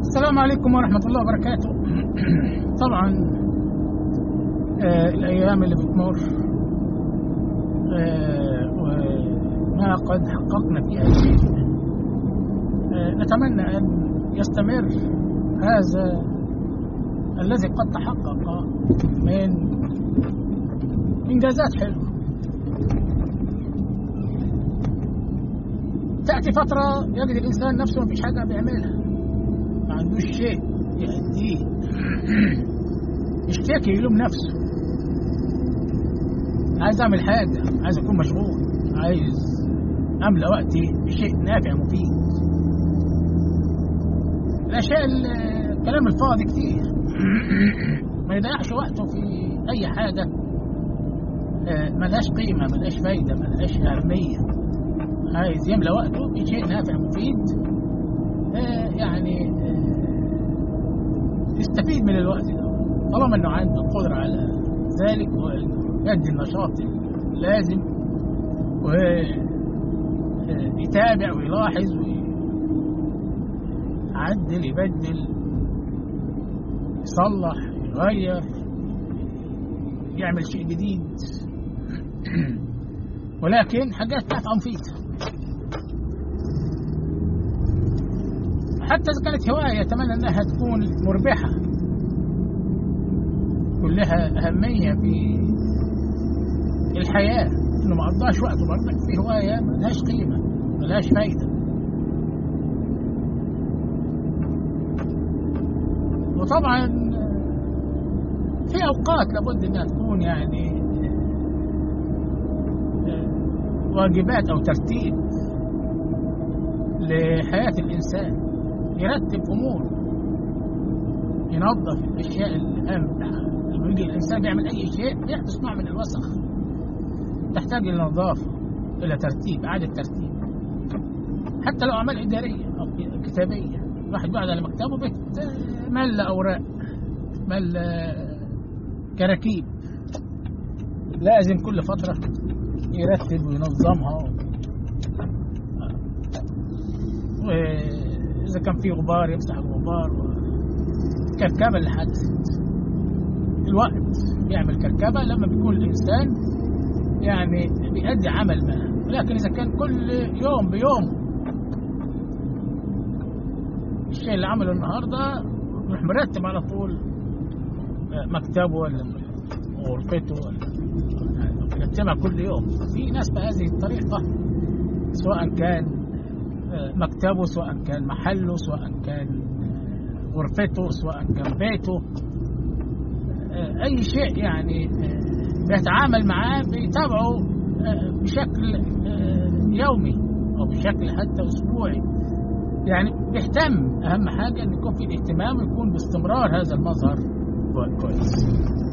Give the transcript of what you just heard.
السلام عليكم ورحمة الله وبركاته طبعا آه الأيام اللي بتمر آه وما قد حققنا فيها شيء آه نتمنى أن يستمر هذا الذي قد تحقق من إنجازات حلوة تأتي فترة يجد الإنسان نفسه مفيش حاجة بيعملها ما عندوش شيء يأديه يشتكي يلوم نفسه عايز أعمل حاجة عايز أكون مشغول عايز أملأ وقتي بشيء نافع مفيد الأشياء الكلام الفاضي كتير ما يضيعش وقته في أي حاجة ملهاش قيمة ملهاش فايدة ملهاش أهمية عايز يملى وقته بشيء نافع مفيد يعني يستفيد من الوقت ده طالما انه عنده القدرة على ذلك ويؤدي النشاط اللازم ويتابع ويلاحظ ويعدل يبدل يصلح يغير يعمل شيء جديد ولكن حاجات نافعة مفيدة حتى إذا كانت هواية أتمنى أنها تكون مربحة كلها أهمية في الحياة إنه ما قضاش وقته برضك في هواية ملهاش قيمة ملهاش فايدة وطبعا في أوقات لابد إنها تكون يعني واجبات أو ترتيب لحياة الإنسان يرتب امور ينظف الاشياء اللي قام لما يجي الانسان بيعمل اي شيء يحدث نوع من الوسخ تحتاج الى نظافه الى ترتيب اعاده ترتيب حتى لو اعمال اداريه او كتابيه الواحد بيقعد على مكتبه بيتملى اوراق بيتملى كراكيب لازم كل فتره يرتب وينظمها و... إذا كان في غبار يمسح الغبار كركبة اللي حدثت الوقت يعمل كركبة لما بيكون الإنسان يعني بيأدي عمل ما لكن إذا كان كل يوم بيوم الشيء اللي عمله النهاردة يروح مرتب على طول مكتبه ولا غرفته ولا يرتبها كل يوم في ناس بهذه الطريقة سواء كان مكتبه سواء كان محله سواء كان غرفته سواء كان بيته أي شيء يعني بيتعامل معاه بيتابعه بشكل يومي أو بشكل حتى أسبوعي يعني بيهتم أهم حاجة أن يكون في الاهتمام ويكون باستمرار هذا المظهر كويس